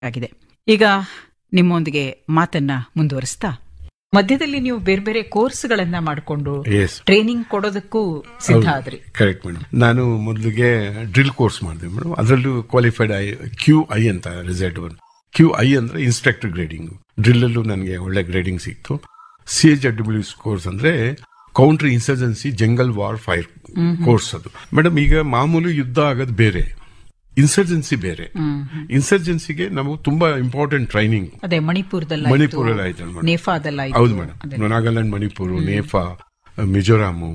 ಆಗಿದೆ ಈಗ ನಿಮ್ಮೊಂದಿಗೆ ಮಾತನ್ನ ಮುಂದುವರಿಸ್ತಾ ಮಧ್ಯದಲ್ಲಿ ನೀವು ಬೇರೆ ಬೇರೆ ಕೋರ್ಸ್ಗಳನ್ನ ಮಾಡಿಕೊಂಡು ಎಸ್ ಟ್ರೈನಿಂಗ್ ಕೊಡೋದಕ್ಕೂ ಸಿದ್ಧ ಆದ್ರಿ ಕರೆಕ್ಟ್ ಮೇಡಮ್ ನಾನು ಮೊದಲಿಗೆ ಡ್ರಿಲ್ ಕೋರ್ಸ್ ಮಾಡಿದೆ ಮೇಡಮ್ ಅದರಲ್ಲೂ ಕ್ವಾಲಿಫೈಡ್ ಐ ಕ್ಯೂ ಐ ಅಂತ ರಿಸಲ್ಟ್ ಬಂದು ಕ್ಯೂ ಐ ಅಂದ್ರೆ ಇನ್ಸ್ಟ್ರಕ್ಟರ್ ಗ್ರೇಡಿಂಗ್ ಡ್ರಿಲ್ ಅಲ್ಲೂ ನನಗೆ ಒಳ್ಳೆ ಗ್ರೇಡಿಂಗ್ ಸಿಕ್ತು ಸಿ ಎಚ್ ಡಬ್ಲ್ಯೂ ಕೋರ್ಸ್ ಅಂದ್ರೆ counter insurgency jungle war fire course ಅದು ಮೇಡಮ್ ಈಗ ಮಾಮೂಲಿ ಯುದ್ಧ ಆಗೋದು ಬೇರೆ ಇನ್ಸರ್ಜೆನ್ಸಿ ಬೇರೆ ಇನ್ಸರ್ಜೆನ್ಸಿಗೆ ನಮಗೆ ತುಂಬಾ ಇಂಪಾರ್ಟೆಂಟ್ ಟ್ರೈನಿಂಗ್ ಅದೇ ಮಣಿಪುರದಲ್ಲಿ ಮಣಿಪುರಲ್ಲಿ ಆಯ್ತು ಮೇಡಮ್ ನೇಫಾದಲ್ಲಿ ಹೌದು ಮೇಡಮ್ ನಾಗಾಲ್ಯಾಂಡ್ ಮಣಿಪುರ ನೇಫಾ ಮಿಜೋರಾಮು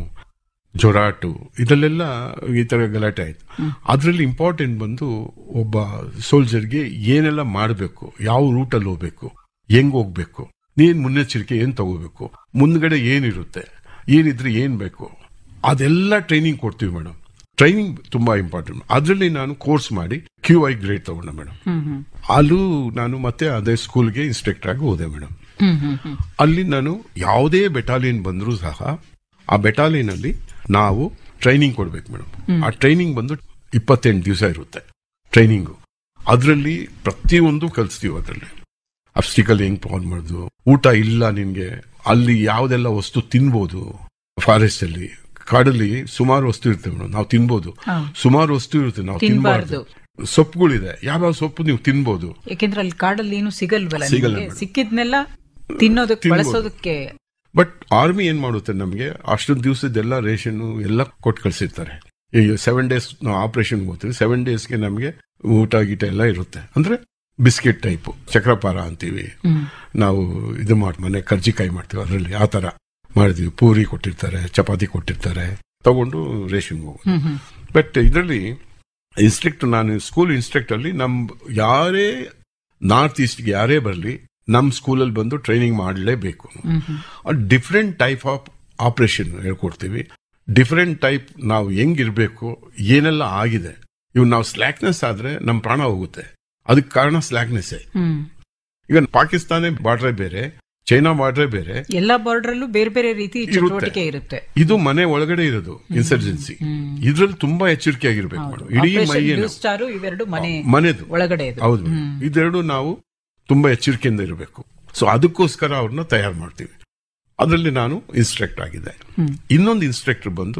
ಜೊರಾಟು ಇದಲ್ಲೆಲ್ಲ ಈ ತರ ಗಲಾಟೆ ಆಯ್ತು ಅದರಲ್ಲಿ ಇಂಪಾರ್ಟೆಂಟ್ ಬಂದು ಒಬ್ಬ ಸೋಲ್ಜರ್ಗೆ ಏನೆಲ್ಲ ಮಾಡಬೇಕು ಯಾವ ರೂಟಲ್ಲಿ ಹೋಗ್ಬೇಕು ಹೆಂಗ್ ಹೋಗ್ಬೇಕು ನೀನ್ ಮುನ್ನೆಚ್ಚರಿಕೆ ಏನ್ ತಗೋಬೇಕು ಮುಂದ್ಗಡೆ ಏನಿರುತ್ತೆ ಏನಿದ್ರೆ ಏನ್ ಬೇಕು ಅದೆಲ್ಲ ಟ್ರೈನಿಂಗ್ ಕೊಡ್ತೀವಿ ಮೇಡಮ್ ಟ್ರೈನಿಂಗ್ ತುಂಬಾ ಇಂಪಾರ್ಟೆಂಟ್ ಅದರಲ್ಲಿ ನಾನು ಕೋರ್ಸ್ ಮಾಡಿ ಕ್ಯೂ ಐ ಗ್ರೇಡ್ ತಗೊಂಡೆ ಮೇಡಮ್ ಹ್ಮ್ ಹ್ಮ್ ಅಲ್ಲೂ ನಾನು ಮತ್ತೆ ಅದೇ ಸ್ಕೂಲ್ಗೆ ಇನ್ಸ್ಟ್ರಕ್ಟರ್ ಆಗಿ ಹೋದೆ ಮೇಡಮ್ ಹ್ಮ್ ಹ್ಮ್ ಹ್ಮ್ ಅಲ್ಲಿ ನಾನು ಯಾವುದೇ ಬೆಟಾಲಿಯನ್ ಬಂದರೂ ಸಹ ಆ ಬೆಟಾಲಿಯನ್ ಅಲ್ಲಿ ನಾವು ಟ್ರೈನಿಂಗ್ ಕೊಡ್ಬೇಕು ಮೇಡಮ್ ಆ ಟ್ರೈನಿಂಗ್ ಬಂದು ಇಪ್ಪತ್ತೆಂಟು ದಿವಸ ಇರುತ್ತೆ ಟ್ರೈನಿಂಗು ಅದರಲ್ಲಿ ಪ್ರತಿಯೊಂದು ಕಲಿಸ್ತೀವಿ ಅದರಲ್ಲಿ ಅಬ್ಸ್ಟಿಕಲ್ ಹೆಂಗ್ ಪಾನ್ ಮಾಡೋದು ಊಟ ಇಲ್ಲ ನಿನ್ಗೆ ಅಲ್ಲಿ ಯಾವ್ದೆಲ್ಲ ವಸ್ತು ತಿನ್ಬೋದು ಫಾರೆಸ್ಟ್ ಅಲ್ಲಿ ಕಾಡಲ್ಲಿ ಸುಮಾರು ವಸ್ತು ಇರುತ್ತೆ ಮೇಡಮ್ ನಾವು ತಿನ್ಬೋದು ಹೌದು. ಸುಮಾರು ವಸ್ತು ಇರುತ್ತೆ ನಾವು ತಿನ್ಬಾರ್ದು. ತಿನ್ಬಾರ್ದು ಸೊಪ್ಪುಗಳಿದೆ ಯಾವ್ಯಾವ ಸೊಪ್ಪು ನೀವು ತಿನ್ಬೋದು ಯಾಕೆಂದ್ರೆ ಅಲ್ಲಿ ಕಾಡಲ್ಲಿ ಏನು ಸಿಗಲ್ವಲ್ಲ ಸಿಗಲ್ಲ ನಿಮ್ಗೆ. ಮೇಡಮ್. ಸಿಕ್ಕಿದ್ನೆಲ್ಲ ತಿನ್ನೋದಕ್ಕೆ ತಿನ್ಬೋದು. ಬಳಸೋದಕ್ಕೆ ಬಟ್ ಆರ್ಮಿ ಏನ್ ಮಾಡುತ್ತೆ ನಮಗೆ ಅಷ್ಟೊಂದು ದಿವಸದೆಲ್ಲ ರೇಷನ್ ಎಲ್ಲ ಕೊಟ್ಟು ಕಳ್ಸಿರ್ತಾರೆ ಈಗ ಸೆವೆನ್ ಡೇಸ್ ನಾವು ಆಪರೇಷನ್ ಹೋಗ್ತೀವಿ ಸೆವೆನ್ ಡೇಸ್ಗೆ ನಮಗೆ ಊಟ ಗೀಟ ಎಲ್ಲ ಇರುತ್ತೆ ಅಂದ್ರೆ ಬಿಸ್ಕೆಟ್ ಟೈಪ್ ಚಕ್ರಪಾರ ಅಂತೀವಿ ಹ್ಮ್ ನಾವು ಇದು ಮಾಡಿ ಮನೆ ಕರ್ಜಿಕಾಯಿ ಮಾಡ್ತೀವಿ ಅದರಲ್ಲಿ ಆ ತರ ಮಾಡಿದ್ವಿ ಪೂರಿ ಕೊಟ್ಟಿರ್ತಾರೆ ಚಪಾತಿ ಕೊಟ್ಟಿರ್ತಾರೆ ತಗೊಂಡು ರೇಷನ್ ಹೋಗೋದು ಹ್ಮ್ ಹ್ಮ್ ಬಟ್ ಇದರಲ್ಲಿ ಇನ್ಸ್ಟ್ರಕ್ಟರ್ ನಾನು ಸ್ಕೂಲ್ ಇನ್ಸ್ಟ್ರಕ್ಟರ್ ಅಲ್ಲಿ ನಮ್ ಯಾರೇ ನಾರ್ತ್ ಈಸ್ಟ್ಗೆ ಯಾರೇ ಬರಲಿ ನಮ್ಮ ಸ್ಕೂಲಲ್ಲಿ ಬಂದು ಟ್ರೈನಿಂಗ್ ಮಾಡಲೇಬೇಕು ಹ್ಮ್ ಹ್ಮ್ ಡಿಫ್ರೆಂಟ್ ಟೈಪ್ ಆಫ್ ಆಪರೇಷನ್ ಹೇಳ್ಕೊಡ್ತೀವಿ ಡಿಫ್ರೆಂಟ್ ಟೈಪ್ ನಾವು ಹೆಂಗಿರ್ಬೇಕು ಏನೆಲ್ಲ ಆಗಿದೆ ಇವ್ ನಾವು ಸ್ಲ್ಯಾಕ್ನೆಸ್ ಆದ್ರೆ ನಮ್ಮ ಪ್ರಾಣ ಹೋಗುತ್ತೆ ಅದಕ್ಕೆ ಕಾರಣ ಸ್ಲ್ಯಾಕ್ನೆಸ್ ಹ್ಮ್ ಈಗ ಪಾಕಿಸ್ತಾನ ಬಾರ್ಡ್ರೆ ಬೇರೆ ಚೈನಾ ಬಾರ್ಡ್ರೆ ಬೇರೆ ಎಲ್ಲಾ ಬಾರ್ಡರ್ ಅಲ್ಲೂ ಬೇರೆ ಬೇರೆ ರೀತಿ ಇರುತ್ತೆ. ಚಟುವಟಿಕೆ ಇರುತ್ತೆ ಇದು ಮನೆ ಒಳಗಡೆ ಇರೋದು ಇನ್ಸರ್ಜೆನ್ಸಿ ಇದ್ರಲ್ಲಿ ತುಂಬಾ ಎಚ್ಚರಿಕೆ ಆಗಿರ್ಬೇಕು ಮೇಡಮ್ ಇಡೀ ಆಪರೇಷನ್ ಮೈಯನ್ನು ಬ್ಲೂ ಸ್ಟಾರ್ ಇವೆರಡು ಮನೆ ಮನೆದು ಒಳಗಡೆ ಇದೆ ಹೌದು ಮೇಡಮ್. ಇದೆರಡು ನಾವು ತುಂಬಾ ಎಚ್ಚರಿಕೆಯಿಂದ ಇರಬೇಕು ಸೊ ಅದಕ್ಕೋಸ್ಕರ ಅವ್ರನ್ನ ತಯಾರು ಮಾಡ್ತೀವಿ ಅದರಲ್ಲಿ ನಾನು ಇನ್ಸ್ಟ್ರಕ್ಟರ್ ಆಗಿದ್ದೆ ಹ್ಮ್. ಇನ್ನೊಂದು ಇನ್ಸ್ಟ್ರಕ್ಟರ್ ಬಂದು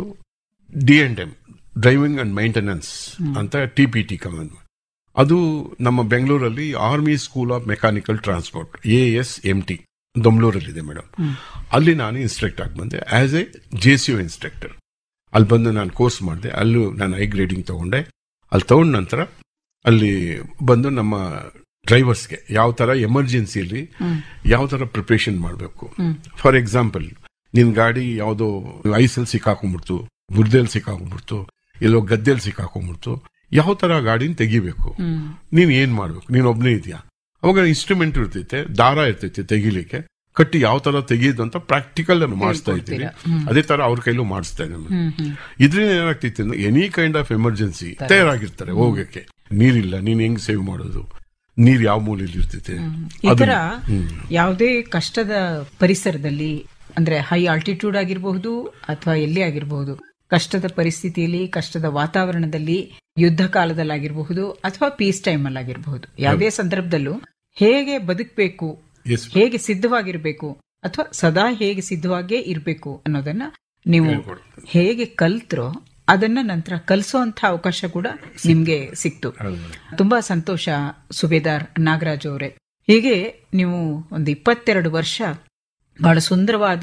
D and M driving and maintenance ಅಂತ ಟಿ ಪಿ ಟಿ ಕಮನ್ ಅದು ನಮ್ಮ ಬೆಂಗಳೂರಲ್ಲಿ army school of mechanical transport A S M T ದೊಂಬ್ಳೂರಲ್ಲಿದೆ ಮೇಡಮ್ ಅಲ್ಲಿ ನಾನು ಇನ್ಸ್ಟ್ರಕ್ಟರ್ ಆಗಿ ಬಂದೆ as A J C U instructor ಅಲ್ಲಿ ಬಂದು ನಾನು ಕೋರ್ಸ್ ಮಾಡಿದೆ ಅಲ್ಲೂ ನಾನು ಐ ಗ್ರೇಡಿಂಗ್ ತಗೊಂಡೆ ಅಲ್ಲಿ ತಗೊಂಡ ನಂತರ ಅಲ್ಲಿ ಬಂದು ನಮ್ಮ ಡ್ರೈವರ್ಸ್ಗೆ ಯಾವ ತರ ಎಮರ್ಜೆನ್ಸಿಯಲ್ಲಿ ಯಾವ ತರ ಪ್ರಿಪರೇಷನ್ ಮಾಡಬೇಕು ಫಾರ್ ಎಕ್ಸಾಂಪಲ್ ನಿನ್ ಗಾಡಿ ಯಾವುದೋ ಐಸಲ್ಲಿ ಸಿಕ್ಕಾಕೊಂಡ್ಬಿಡ್ತು ಬುರ್ದಲ್ಲಿ ಸಿಕ್ಕಾಕೊಂಡ್ಬಿಡ್ತು ಎಲ್ಲೋ ಗದ್ದೆಯಲ್ಲಿ ಸಿಕ್ಕಾಕೊಂಡ್ಬಿಡ್ತು ಯಾವ ತರ ಗಾಡಿನ ತೆಗಿಬೇಕು ಹ್ಮ್ ನೀನ್ ಏನ್ ಮಾಡ್ಬೇಕು ನೀನ್ ಒಬ್ನೇ ಇದೆಯಾ ಅವಾಗ ಇನ್ಸ್ಟ್ರೂಮೆಂಟ್ ಇರ್ತೈತೆ ದಾರ ಇರ್ತೈತೆ ತೆಗಿಲಿಕ್ಕೆ ಕಟ್ಟಿ ಯಾವ ತರ ತೆಗೆಯೋದು ಅಂತ ಪ್ರಾಕ್ಟಿಕಲ್ ಅನ್ನು ಮಾಡಿಸ್ತಾ ಇದ್ದೀನಿ ಹೇಳ್ಕೊಡ್ತೀರಾ. ಅದೇ ತರ ಅವ್ರ ಕೈಲೂ ಮಾಡಿಸ್ತಾ ಇದ್ದೀನಿ ಹ್ಮ್ ಹ್ಮ್ ಇದ್ರಿಂದ ಏನಾಗ್ತಿತ್ತು ಅಂದ್ರೆ ಎನಿ ಕೈಂಡ್ ಆಫ್ ಎಮರ್ಜೆನ್ಸಿ ತಯಾರಾಗಿರ್ತಾರೆ ಹೋಗಕ್ಕೆ ನೀರಿಲ್ಲ ನೀನ್ ಹೆಂಗ್ ಸೇವ್ ಮಾಡೋದು ನೀರ್ ಯಾವ ಮೂಲೆಯಲ್ಲಿ ಇರ್ತೈತೆ ಈ ತರ ಅದನ್ನ- ಹ್ಮ್. ಯಾವುದೇ ಕಷ್ಟದ ಪರಿಸರದಲ್ಲಿ ಅಂದ್ರೆ ಹೈ ಆಲ್ಟಿಟ್ಯೂಡ್ ಆಗಿರಬಹುದು ಅಥವಾ ಎಲ್ಲಿ ಆಗಿರಬಹುದು ಕಷ್ಟದ ಪರಿಸ್ಥಿತಿಯಲ್ಲಿ ಕಷ್ಟದ ವಾತಾವರಣದಲ್ಲಿ ಯುದ್ಧ ಕಾಲದಲ್ಲಾಗಿರಬಹುದು ಅಥವಾ ಪೀಸ್ ಟೈಮ್ ಅಲ್ಲಾಗಿರಬಹುದು ಯಾವುದೇ ಸಂದರ್ಭದಲ್ಲೂ ಹೇಗೆ ಬದುಕಬೇಕು Yes. ಹೇಗೆ ಸಿದ್ಧವಾಗಿರ್ಬೇಕು ಅಥವಾ ಸದಾ ಹೇಗೆ ಸಿದ್ಧವಾಗೇ ಇರಬೇಕು ಅನ್ನೋದನ್ನ ನೀವು ಹೇಳ್ಕೊಡ್ತೀನಿ. ಹೇಗೆ ಕಲ್ತ್ರೋ ಅದನ್ನ ನಂತರ ಕಲಿಸುವಂತ ಅವಕಾಶ ಕೂಡ ನಿಮ್ಗೆ ಸಿಕ್ತು ಹೌದು madam. ತುಂಬಾ ಸಂತೋಷ ಸುಬೇದಾರ್ ನಾಗರಾಜ್ ಅವರೇ ಹೀಗೆ ನೀವು ಒಂದು ಇಪ್ಪತ್ತೆರಡು ವರ್ಷ ಬಹಳ ಸುಂದರವಾದ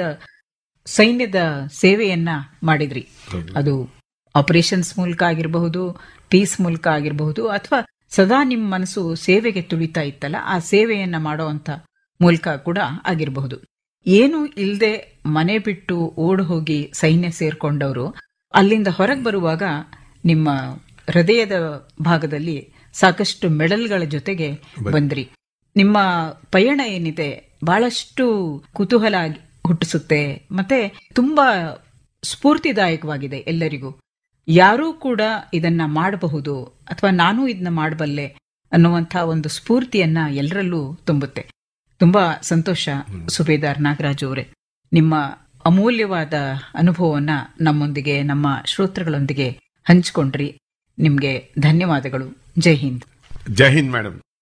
ಸೈನ್ಯದ ಸೇವೆಯನ್ನ ಮಾಡಿದ್ರಿ ಹೌದು. ಅದು ಆಪರೇಷನ್ಸ್ ಮೂಲಕ ಆಗಿರಬಹುದು ಪೀಸ್ ಮೂಲಕ ಆಗಿರಬಹುದು ಅಥವಾ ಸದಾ ನಿಮ್ಮ ಮನಸ್ಸು ಸೇವೆಗೆ ತುಳಿತಾ ಇತ್ತಲ್ಲ ಆ ಸೇವೆಯನ್ನ ಮಾಡುವಂತ ಮೂಲಕ ಕೂಡ ಆಗಿರಬಹುದು ಏನು ಇಲ್ಲದೆ ಮನೆ ಬಿಟ್ಟು ಓಡ್ ಹೋಗಿ ಸೈನ್ಯ ಸೇರ್ಕೊಂಡವರು ಅಲ್ಲಿಂದ ಹೊರಗೆ ಬರುವಾಗ ನಿಮ್ಮ ಹೃದಯದ ಭಾಗದಲ್ಲಿ ಸಾಕಷ್ಟು ಮೆಡಲ್ಗಳ ಜೊತೆಗೆ ಬಂದ್ರಿ ನಿಮ್ಮ ಪಯಣ ಏನಿದೆ ಬಹಳಷ್ಟು ಕುತೂಹಲ ಆಗಿ ಹುಟ್ಟಿಸುತ್ತೆ ಮತ್ತೆ ತುಂಬಾ ಸ್ಫೂರ್ತಿದಾಯಕವಾಗಿದೆ ಎಲ್ಲರಿಗೂ ಯಾರೂ ಕೂಡ ಇದನ್ನ ಮಾಡಬಹುದು ಅಥವಾ ನಾನು ಇದನ್ನ ಮಾಡಬಲ್ಲೆ ಅನ್ನುವಂಥ ಒಂದು ಸ್ಫೂರ್ತಿಯನ್ನ ಎಲ್ಲರಲ್ಲೂ ತುಂಬುತ್ತೆ ತುಂಬಾ ಸಂತೋಷ ಸುಬೇದಾರ್ ನಾಗರಾಜ್ ಅವರೇ ನಿಮ್ಮ ಅಮೂಲ್ಯವಾದ ಅನುಭವವನ್ನ ನಮ್ಮೊಂದಿಗೆ ನಮ್ಮ ಶ್ರೋತೃಗಳೊಂದಿಗೆ ಹಂಚಿಕೊಂಡ್ರಿ ನಿಮ್ಗೆ ಧನ್ಯವಾದಗಳು ಜೈ ಹಿಂದ್ ಜೈ ಹಿಂದ್ ಮೇಡಮ್